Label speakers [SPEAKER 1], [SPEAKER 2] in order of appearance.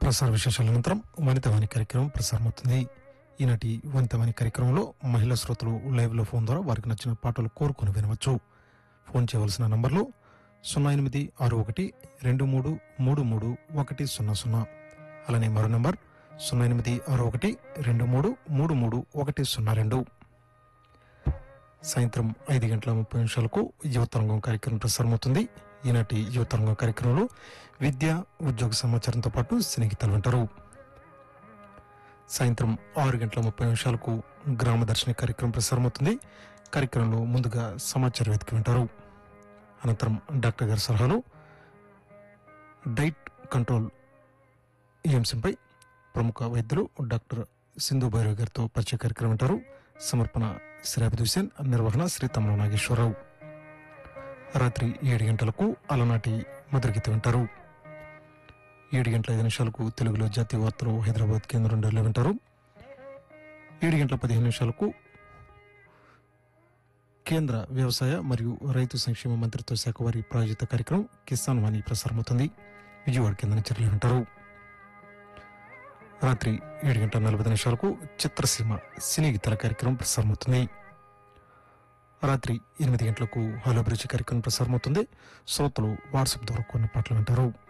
[SPEAKER 1] ప్రసార విశేషాల అనంతరం వనితవాణి కార్యక్రమం ప్రసారమవుతుంది ఈనాటి వనితవాణి కార్యక్రమంలో మహిళా శ్రోతలు లైవ్లో ఫోన్ ద్వారా వారికి నచ్చిన పాటలు కోరుకుని వినవచ్చు ఫోన్ చేయవలసిన నంబర్లు సున్నా ఎనిమిది ఆరు ఒకటి రెండు మూడు మూడు మూడు ఒకటి సున్నా సున్నా అలానే మరో నంబర్ సున్నా ఎనిమిది ఆరు ఒకటి రెండు మూడు మూడు మూడు ఒకటి సున్నా రెండు సాయంత్రం ఐదు గంటల ముప్పై నిమిషాలకు యువతరంగం కార్యక్రమం ప్రసారమవుతుంది ఈనాటి యువతరంగం కార్యక్రమంలో విద్య ఉద్యోగ సమాచారంతో పాటు స్నేహితులు వింటారు సాయంత్రం ఆరు గంటల ముప్పై నిమిషాలకు గ్రామ దర్శిని కార్యక్రమం ప్రసారమవుతుంది కార్యక్రమంలో ముందుగా సమాచార వేదిక వింటారు అనంతరం డాక్టర్ గారి సలహాలు డైట్ కంట్రోల్ ఈ అంశంపై ప్రముఖ వైద్యులు డాక్టర్ సింధు భైరవ్ గారితో పరిచయ కార్యక్రమం వింటారు సమర్పణ శ్రీ అభిద్ హుసేన్ నిర్వహణ శ్రీ తమ్మల నాగేశ్వరరావు రాత్రి ఏడు గంటలకు అలనాటి మధుర గీత వింటారు ఏడు గంటల ఐదు నిమిషాలకు తెలుగులో జాతీయ వార్తలు హైదరాబాద్ కేంద్రం నుండి వింటారు ఏడు గంటల పదిహేను నిమిషాలకు కేంద్ర వ్యవసాయ మరియు రైతు సంక్షేమ మంత్రిత్వ శాఖ వారి ప్రాయోజిత కార్యక్రమం కిసాన్ వాణి ప్రసారమవుతుంది విజయవాడ కేంద్ర చర్యలు వింటారు రాత్రి ఏడు గంటల నలభై నిమిషాలకు చిత్రసీమ సినీ గీతాల కార్యక్రమం ప్రసారమవుతుంది రాత్రి ఎనిమిది గంటలకు హలో బ్రిడ్జ్ కార్యక్రమం ప్రసారమవుతుంది శ్రోతలు వాట్సాప్ ద్వారా కొన్ని పాటలు వింటారు